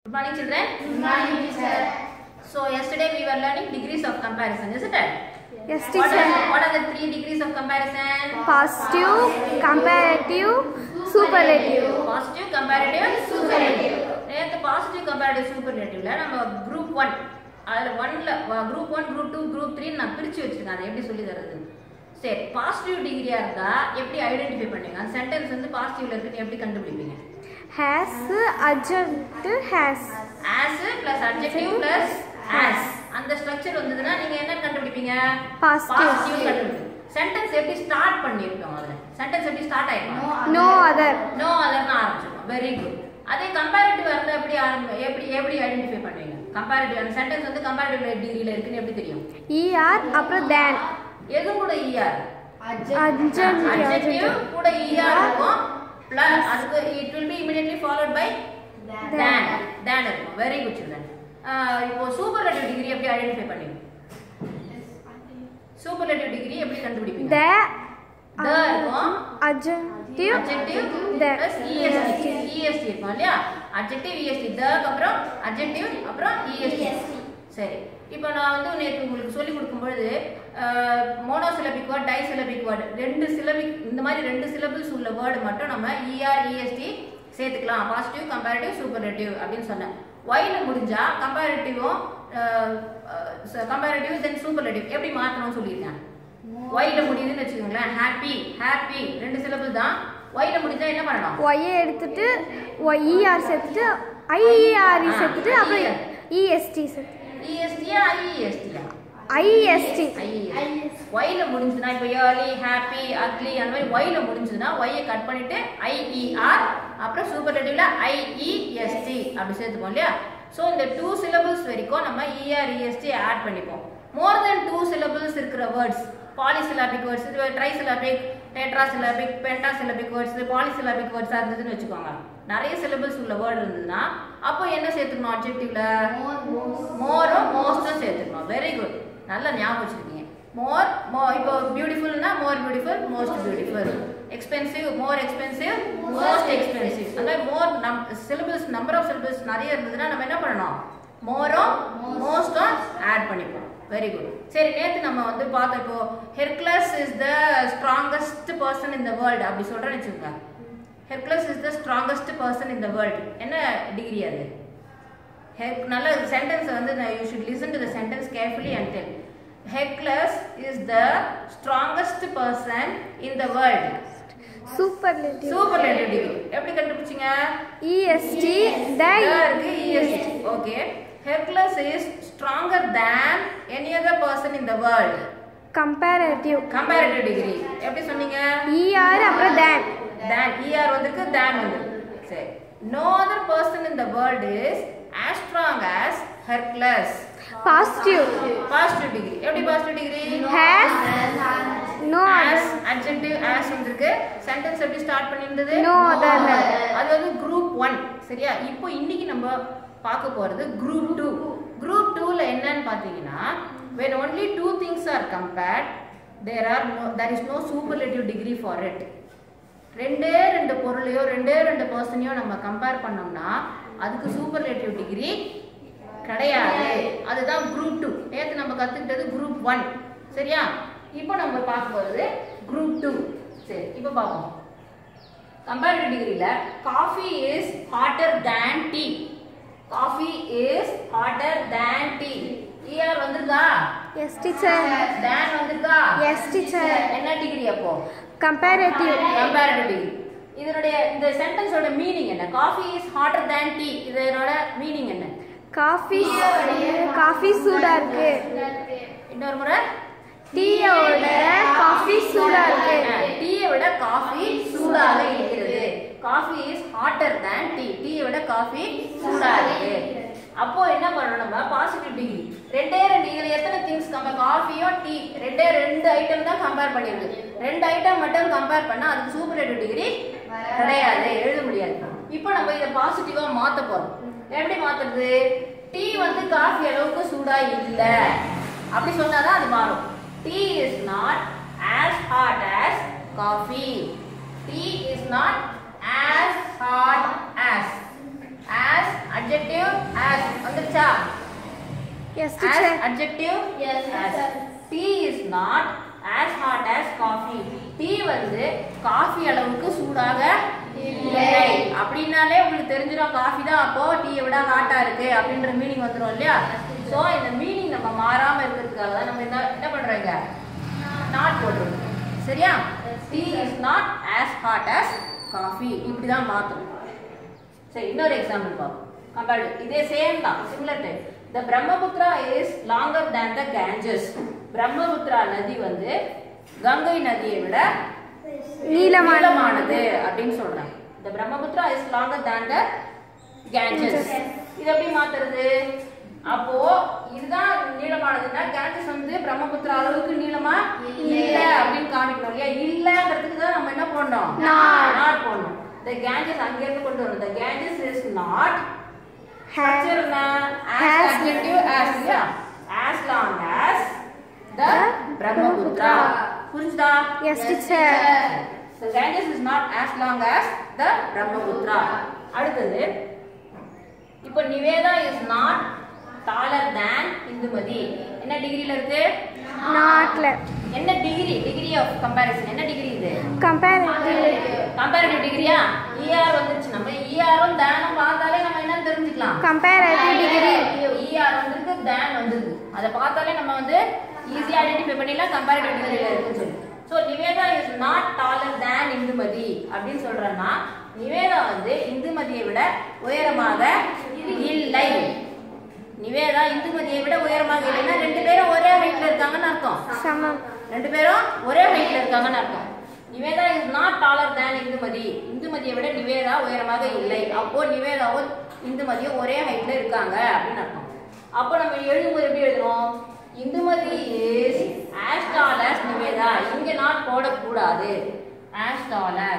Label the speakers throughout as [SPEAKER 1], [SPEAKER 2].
[SPEAKER 1] Good morning, children.
[SPEAKER 2] Good morning, teacher.
[SPEAKER 1] So yesterday we were learning degrees of comparison, isn't it?
[SPEAKER 2] Yes,
[SPEAKER 1] What
[SPEAKER 2] teacher.
[SPEAKER 1] are, what are the three degrees of comparison?
[SPEAKER 2] Positive, comparative, superlative.
[SPEAKER 1] Positive, comparative,
[SPEAKER 2] Superlative.
[SPEAKER 1] நேற்று positive comparative சூப்பர்லேட்டிவ்ல நம்ம group one அதில் ஒன்ல group one group two group three நான் பிரித்து வச்சிருக்கேன் அதை எப்படி சொல்லி தர்றது சரி பாசிட்டிவ் டிகிரியா இருந்தா எப்படி ஐடென்டிஃபை பண்ணுவீங்க அந்த சென்டென்ஸ் வந்து பாசிட்டிவ்ல இருக்குன்னு எப்படி கண்டுபிடிப்பீங்க
[SPEAKER 2] Has, adjunct, has.
[SPEAKER 1] As plus adjective plus as அந்த ஸ்ட்ரக்சர் வந்ததுன்னா நீங்க என்ன கண்டுபிடிப்பீங்க
[SPEAKER 2] Positive.
[SPEAKER 1] கண்டுபிடிப்பீங்க சென்டென்ஸ் எப்படி ஸ்டார்ட் பண்ணிருக்கோம் அதுல சென்டென்ஸ் எப்படி ஸ்டார்ட் ஆயிருக்கும்
[SPEAKER 2] No other.
[SPEAKER 1] நோ அதர்னு ஆரம்பிச்சிருக்கோம் வெரி குட் அதே கம்பேரிட்டிவ் இருந்தா எப்படி ஆரம்பி எப்படி எப்படி ஐடென்டிஃபை பண்ணுவீங்க கம்பேரிட்டிவ் அந்த சென்டென்ஸ் வந்து கம்பேரிட்டிவ் டிகிரில இருக்குன்னு எப்படி தெரியும்
[SPEAKER 2] ER, அப்புறம் than.
[SPEAKER 1] எது கூட இஆர்
[SPEAKER 2] Adjunct,
[SPEAKER 1] அட்ஜெக்டிவ்
[SPEAKER 2] adjunct.
[SPEAKER 1] கூட இஆர் இருக்கும் பிளஸ் அதுக்கு it will be immediately followed by than than இருக்கும் வெரி குட் சில்ட்ரன் இப்போ சூப்பர்லேட்டிவ் டிகிரி எப்படி ஐடென்டிஃபை பண்ணுவீங்க சூப்பர்லேட்டிவ் டிகிரி எப்படி கண்டுபிடிப்பீங்க
[SPEAKER 2] The,
[SPEAKER 1] த இருக்கும்
[SPEAKER 2] adjective,
[SPEAKER 1] adjective
[SPEAKER 2] the.
[SPEAKER 1] plus est est இருக்கும் இல்லையா adjective est தக்கு அப்புறம் adjective அப்புறம் est சரி இப்போ நான் வந்து நேற்று உங்களுக்கு சொல்லி கொடுக்கும்பொழுது மோனோசிலபிக் வேர்ட் டைசிலபிக் வேர்ட் ரெண்டு சிலபிக் இந்த மாதிரி ரெண்டு சிலபிள்ஸ் உள்ள வேர்டு மட்டும் நம்ம இஆர் இஎஸ்டி சேர்த்துக்கலாம் பாசிட்டிவ் கம்பேரிட்டிவ் சூப்பர்லேட்டிவ் அப்படின்னு சொன்னேன் ஒயில முடிஞ்சா கம்பேரிட்டிவும் கம்பேரிட்டிவ் தென் சூப்பர்லேட்டிவ் எப்படி மாற்றணும்னு சொல்லியிருக்கேன் ஒயில முடியுதுன்னு வச்சுக்கோங்களேன் ஹாப்பி ஹாப்பி ரெண்டு சிலபிள் தான் ஒயில முடிஞ்சா என்ன பண்ணணும்
[SPEAKER 2] Y ஐ எடுத்துட்டு Y, ER சேர்த்துட்டு IER சேர்த்துட்டு அப்புறம் EST சேர்த்து
[SPEAKER 1] இஎஸ்டியா ஐஇஎஸ்டியா
[SPEAKER 2] IEST.
[SPEAKER 1] ஐஇஎஸ் ஒயில முடிஞ்சதுன்னா இப்போ ஏர்லி ஹாப்பி அக்லி அந்த மாதிரி ஒயில முடிஞ்சதுன்னா ஒய்யை கட் பண்ணிட்டு ஐஇஆர் அப்புறம் சூப்பர்லேட்டிவ்ல ஐஇஎஸ்டி அப்படி சேர்த்துப்போம் இல்லையா ஸோ இந்த டூ சிலபிள்ஸ் வரைக்கும் நம்ம இஆர் இஎஸ்டி ஆட் பண்ணிப்போம் மோர் தென் டூ சிலபிள்ஸ் இருக்கிற வேர்ட்ஸ் பாலிசிலாபிக் வேர்ட்ஸ் இது ட்ரைசிலாபிக் டெட்ராசிலாபிக் பென்டாசிலாபிக் வேர்ட்ஸ் பாலிசிலாபிக் வேர்ட்ஸாக இருந்ததுன்னு வச்சுக்கோங்க நிறைய சிலபிள்ஸ் உள்ள வேர்டு இருந்ததுன்னா அப்போ என்ன சேர்த்துக்கணும் அப்ஜெக்டிவ்ல மோரும் மோஸ்டும் சேர்த்துக்கணும் வெரி குட் நல்லா ஞாபகம் வச்சிருக்கீங்க மோர் மோ இப்போ பியூட்டிஃபுல்னா more beautiful most beautiful expensive more expensive most expensive அந்த மாதிரி மோர் நம் சிலபஸ் நம்பர் ஆஃப் சிலபஸ் நிறைய இருந்ததுன்னா நம்ம என்ன பண்ணணும் மோரும் மோஸ்டும் ஆட் பண்ணிப்போம் வெரி குட் சரி நேற்று நம்ம வந்து பார்த்தோம் இப்போ Hercules is the strongest person in the world அப்படி சொல்கிறேன்னு வச்சுக்கோங்க Hercules is the strongest person in the world என்ன டிகிரி அது Hec- நல்ல சென்டென்ஸ் வந்து you should listen to the sentence carefully and tell Hercules is the strongest person in the world
[SPEAKER 2] Superlative.
[SPEAKER 1] Superlative degree எப்படி கண்டுபிடிச்சீங்க
[SPEAKER 2] EST, the
[SPEAKER 1] இருக்கு EST okay Hercules is stronger than any other person in the world
[SPEAKER 2] comparative.
[SPEAKER 1] Comparative degree எப்படி சொன்னீங்க
[SPEAKER 2] ER, அப்புறம் than.
[SPEAKER 1] தேன் ER வந்திருக்கு than வந்திருக்கு சரி no other person in the world is as strong as Hercules
[SPEAKER 2] Positive.
[SPEAKER 1] Positive degree எப்படி positive degree
[SPEAKER 2] Has, no
[SPEAKER 1] as
[SPEAKER 2] other.
[SPEAKER 1] adjective as வந்திருக்கு sentence எப்படி start பண்ணியிருந்தது
[SPEAKER 2] No other.
[SPEAKER 1] அது வந்து குரூப் ஒன் சரியா இப்போ இன்னைக்கு நம்ம பார்க்க போறது குரூப் டூ குரூப் டூல என்னன்னு பார்த்தீங்கன்னா when only two things are compared there are no there is no superlative degree for it ரெண்டே ரெண்டு பொருளையோ ரெண்டே ரெண்டு பர்சனையோ நம்ம கம்பேர் பண்ணோம்னா அதுக்கு சூப்பர்லேட்டிவ் டிகிரி கிடையாது அதுதான் குரூப் டூ நேற்று நம்ம கற்றுக்கிட்டது குரூப் ஒன் சரியா இப்போ நம்ம பார்க்க போகிறது குரூப் டூ சரி இப்போ பார்ப்போம் கம்பேரிட்டிவ் டிகிரியில் coffee is hotter than tea coffee is hotter than tea ER வந்திருக்கா
[SPEAKER 2] Yes, teacher.
[SPEAKER 1] தேன் வந்திருக்கா
[SPEAKER 2] Yes, teacher.
[SPEAKER 1] என்ன டிகிரி அப்போ
[SPEAKER 2] Comparative.
[SPEAKER 1] கம்பேரிட்டிவ் டிகிரி இதனுடைய இந்த சென்டென்ஸோட மீனிங் என்ன coffee is hotter than tea இதனோட மீனிங் என்ன
[SPEAKER 2] காஃபி காஃபி சூடா இருக்கு
[SPEAKER 1] இன்னொரு முறை
[SPEAKER 2] டீயோட காஃபி சூடா இருக்கு
[SPEAKER 1] டீயை விட காஃபி சூடாக இருக்கிறது coffee is hotter than tea டீயை விட காஃபி சூடாக இருக்கு அப்போ என்ன பண்ணணும் நம்ம பாசிட்டிவ் டிகிரி ரெண்டே ரெண்டு இதுல எத்தனை திங்ஸ் கம்பேர் காஃபியோ டீ ரெண்டே ரெண்டு ஐட்டம் தான் கம்பேர் பண்ணிருக்கு ரெண்டு ஐட்டம் மட்டும் கம்பேர் பண்ணா அதுக்கு சூப்பரேட்டிவ் டிகிரி கிடையாது எழுத முடியாது இப்போ நம்ம இதை பாசிட்டிவா மாத்த போறோம் எப்படி மாத்துறது டீ வந்து காஃபி அளவுக்கு சூடா இல்ல அப்படி சொன்னாதான் அது மாறும் tea is not as hot as coffee tea is not as hot as as adjective as வந்துருச்சா
[SPEAKER 2] Yes,
[SPEAKER 1] as
[SPEAKER 2] teacher.
[SPEAKER 1] adjective
[SPEAKER 3] Yes,
[SPEAKER 1] as
[SPEAKER 3] sir.
[SPEAKER 1] tea is not as hot as coffee tea வந்து coffee அளவுக்கு சூடாக இல்லை அப்படின்னாலே உங்களுக்கு தெரிஞ்சிடும் coffee தான் அப்போ டீயை விட ஹாட்டா இருக்கு அப்படின்ற மீனிங் வந்துடும் இல்லையா ஸோ இந்த மீனிங் நம்ம மாறாம இருக்கிறதுக்காக தான் நம்ம என்ன என்ன பண்றோங்க நாட் போட்டுருக்கோம் சரியா tea is not as hot as coffee இப்படி தான் மாற்றணும் சரி இன்னொரு எக்ஸாம்பிள் பார்ப்போம் கம்பேர்டு இதே சேம் தான் similar type the Brahmaputra is longer than the Ganges Brahmaputra நதி வந்து கங்கை நதியை விட
[SPEAKER 2] நீளமான
[SPEAKER 1] நீளமானது அப்படின்னு சொல்றாங்க the Brahmaputra is longer than the Ganges இது எப்படி மாத்துறது அப்போ இதுதான் நீளமானதுன்னா கேஞ்சஸ் வந்து பிரம்மபுத்திரா அளவுக்கு நீளமா இல்ல அப்படின்னு காமிக்கணும் இல்லையா இல்லன்றதுக்கு தான் நம்ம என்ன பண்ணோம் நாட் போடணும் த கேஞ்சஸ் அங்க இருந்து கொண்டு வரணும் the Ganges is not
[SPEAKER 2] has
[SPEAKER 1] structure என்ன as
[SPEAKER 2] Has.
[SPEAKER 1] adjective as இல்லையா as long as the Brahmaputra புரிஞ்சுதா
[SPEAKER 2] yes teacher
[SPEAKER 1] The Ganges is not as long as the Brahmaputra. அடுத்தது இப்போ Nivetha is not taller than Indumathi என்ன டிகிரில இருக்கு
[SPEAKER 2] நாட்ல
[SPEAKER 1] என்ன டிகிரி டிகிரி ஆஃப் கம்பேரிசன் என்ன டிகிரி இது
[SPEAKER 2] comparative
[SPEAKER 1] கம்பேரிட்டிவ் டிகிரியா இஆர் வந்துருச்சு நம்ம இஆரும் தேனும் பார்த்தாலே நம்ம என்னன்னு தெரிஞ்சுக்கலாம்
[SPEAKER 2] comparative degree
[SPEAKER 1] இஆர் வந்திருக்கு தேன் வந்திருக்கு அதை பார்த்தாலே நம்ம வந்து ஈஸியா ஐடென்டிஃபை பண்ணிடலாம் கம்பேரிட்டிவ் டிகிரில இருக்குன்னு சொல்லி so Nivetha is not taller than Indumathi அப்படின்னு சொல்றேன்னா நிவேதா வந்து இந்துமதியை விட உயரமாக இல்லை நிவேதா இந்துமதியை விட உயரமாக இல்லைன்னா ரெண்டு பேரும் ஒரே ஹைட்ல இருக்காங்கன்னு அர்த்தம்
[SPEAKER 2] சமம்
[SPEAKER 1] ரெண்டு பேரும் ஒரே ஹைட்ல இருக்காங்கன்னு அர்த்தம் Nivetha is not taller than Indumathi இந்துமதியை விட நிவேதா உயரமாக இல்லை அப்போ நிவேதாவும் இந்துமதியும் ஒரே ஹைட்ல இருக்காங்க அப்படின்னு அர்த்தம் அப்போ நம்ம எழுதும்போது எப்படி எழுதுறோம் Indumathi is as tall as Nivetha இங்க நாட் போடக்கூடாது as tall as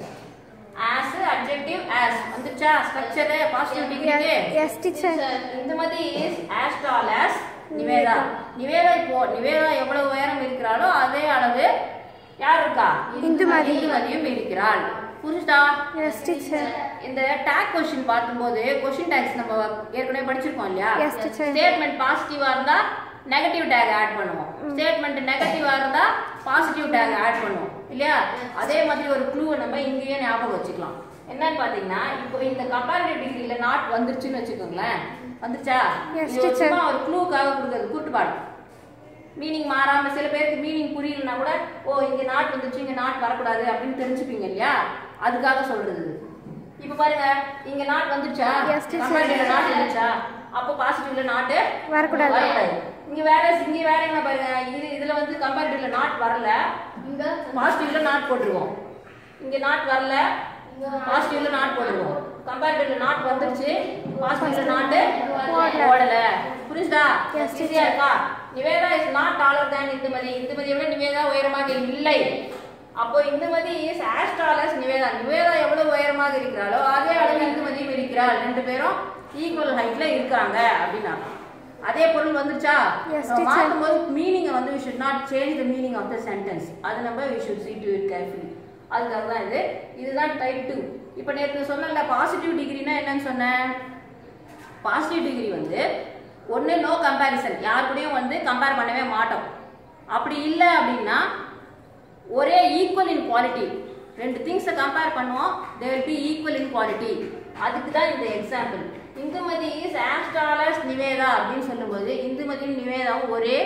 [SPEAKER 1] as adjective as வந்துச்சா ஸ்ட்ரக்சர் பாசிட்டிவ் டிகிரிக்கு
[SPEAKER 2] yes teacher
[SPEAKER 1] Indumathi is as tall as Nivetha Nivetha இப்போ நிவேதா எவ்வளவு உயரம் இருக்கிறாளோ அதே அளவு யார் இருக்கா
[SPEAKER 2] இந்துமதி.
[SPEAKER 1] இந்துமதியும் இருக்கிறாள் புரிஞ்சுதா
[SPEAKER 2] yes teacher
[SPEAKER 1] இந்த டேக் கொஸ்டின் பார்க்கும்போது கொஸ்டின் டேக்ஸ் நம்ம ஏற்கனவே படிச்சிருக்கோம் இல்லையா
[SPEAKER 2] Yes, teacher.
[SPEAKER 1] ஸ்டேட்மெண்ட் பாசிட்டிவா இருந்தா நெகட்டிவ் டேக் ஆட் பண்ணுவோம் ஸ்டேட்மெண்ட் நெகட்டிவா இருந்தா பாசிட்டிவ் டேக் ஆட் பண்ணுவோம் இல்லையா அதே மாதிரி ஒரு க்ளூவை நம்ம இங்கேயே ஞாபகம் வச்சுக்கலாம் என்னன்னு பாத்தீங்கன்னா இப்போ இந்த கம்பேரிட்டிவ் டிகிரில நாட் வந்துருச்சுன்னு வச்சுக்கோங்களேன் வந்துச்சா
[SPEAKER 2] Yes,
[SPEAKER 1] இது ஒரு
[SPEAKER 2] teacher.
[SPEAKER 1] சும்மா ஒரு க்ளூக்காக கொடுக்குறது கூட்டுப்பாடு மீனிங் மாறாம சில பேருக்கு மீனிங் புரியலனா கூட ஓ இங்க நாட் வந்துச்சு இங்க நாட் வரக்கூடாது அப்படின்னு தெரிஞ்சுப்பீங்க இல்லையா அதுக்காக சொல்றது இது. இப்ப பாருங்க இங்க நாட் வந்துச்சா
[SPEAKER 2] Yes, teacher.
[SPEAKER 1] கம்பேரிட்டிவ்ல நாட் வந்துச்சா அப்போ பாசிட்டிவ்ல நாட்
[SPEAKER 2] வரக்கூடாது.
[SPEAKER 1] இங்க வேற இங்க வேற என்ன பாருங்க இது இதுல வந்து கம்பேரிட்டிவ்ல நாட் வரல
[SPEAKER 3] இங்க
[SPEAKER 1] பாசிட்டிவ்ல நாட் போட்டுருவோம் இங்க நாட் வரல பாசிட்டிவ்ல நாட் போட்டுருவோம் கம்பேரிட்டிவ்ல நாட் வந்துருச்சு பாசிட்டிவ்ல நாட்
[SPEAKER 2] போடல.
[SPEAKER 1] போடல புரியுதா
[SPEAKER 2] Yes,
[SPEAKER 1] ஈஸியா இருக்கா Nivetha is not taller than Indumathi இந்துமதியை விட நிவேதா உயரமாக இல்லை அப்போ Indumathi is as tall as Nivetha Nivetha எவ்வளவு உயரமாக இருக்கிறாளோ அதே அளவு இந்துமதியும் இருக்கிறாள் ரெண்டு பேரும் ஈக்குவல் ஹைட்ல இருக்காங்க அப்படின்னா அதே பொருள் வந்துச்சா
[SPEAKER 2] Yes,
[SPEAKER 1] நம்ம
[SPEAKER 2] teacher.
[SPEAKER 1] மாத்தும்போது மீனிங் வந்து we should not change the meaning of the sentence அது நம்ம we should see to it carefully அதுக்காக தான் இது இதுதான் டைப் டூ இப்போ நேற்று சொன்னல பாசிட்டிவ் டிகிரினா என்னன்னு சொன்னேன் பாசிட்டிவ் டிகிரி வந்து ஒன்று நோ கம்பேரிசன் யார் கூடயும் வந்து கம்பேர் பண்ணவே மாட்டோம் அப்படி இல்லை அப்படின்னா ஒரே ஈக்குவல் இன் குவாலிட்டி ரெண்டு திங்ஸை கம்பேர் பண்ணுவோம் they will be equal in quality அதுக்கு தான் இந்த example Indumathi is as tall as Nivetha அப்படின்னு சொல்லும்போது இந்துமதியும் நிவேதாவும் ஒரே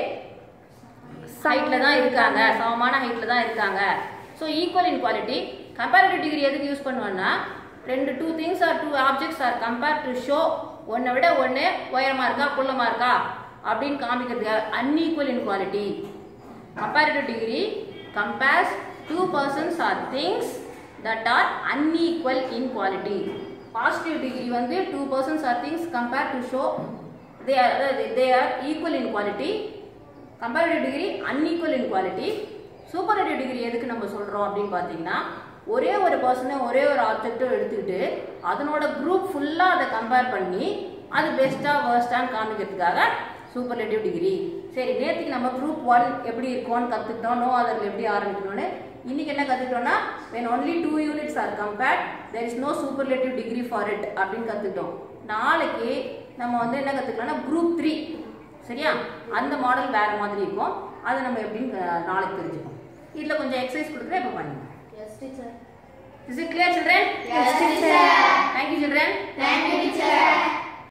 [SPEAKER 1] ஹைட்ல தான் இருக்காங்க சமமான ஹைட்ல தான் இருக்காங்க so equal in quality comparative degree எதுக்கு யூஸ் பண்ணுவோம்னா ரெண்டு two things or two objects are compare to show ஒன்றை விட ஒன்று உயரமா இருக்கா குள்ளமா இருக்கா அப்படின்னு காமிக்கிறதுக்கு unequal in quality comparative degree compares two persons or things that are unequal in quality positive degree வந்து two persons or things compare to show they are they are equal in quality comparative degree unequal in quality superlative degree எதுக்கு நம்ம சொல்கிறோம் அப்படின்னு பார்த்தீங்கன்னா ஒரே ஒரு பர்சனை ஒரே ஒரு ஆப்ஜெக்டும் எடுத்துக்கிட்டு அதனோட குரூப் ஃபுல்லாக அதை கம்பேர் பண்ணி அது பெஸ்ட்டாக வேர்ஸ்டான்னு காமிக்கிறதுக்காக சூப்பர்லேட்டிவ் டிகிரி சரி நேற்றுக்கு நம்ம குரூப் ஒன் எப்படி இருக்கும்னு கற்றுக்கிட்டோம் நோ அதரில் எப்படி ஆரம்பிக்கணும்னு இன்னைக்கு என்ன கற்றுக்கிட்டோம்னா when only two units are compared there is no superlative degree for it அப்படின்னு கற்றுக்கிட்டோம் நாளைக்கு நம்ம வந்து என்ன கற்றுக்கலாம்னா குரூப் த்ரீ சரியா அந்த மாடல் வேற மாதிரி இருக்கும் அதை நம்ம எப்படின்னு அஹ், நாளைக்கு தெரிஞ்சுப்போம் இதில் கொஞ்சம் எக்ஸசைஸ் கொடுக்குறேன் இப்போ பண்ணுங்க
[SPEAKER 3] Yes, teacher.
[SPEAKER 1] Is it clear children
[SPEAKER 3] Yes, teacher.
[SPEAKER 1] Thank you children
[SPEAKER 3] Thank you, teacher.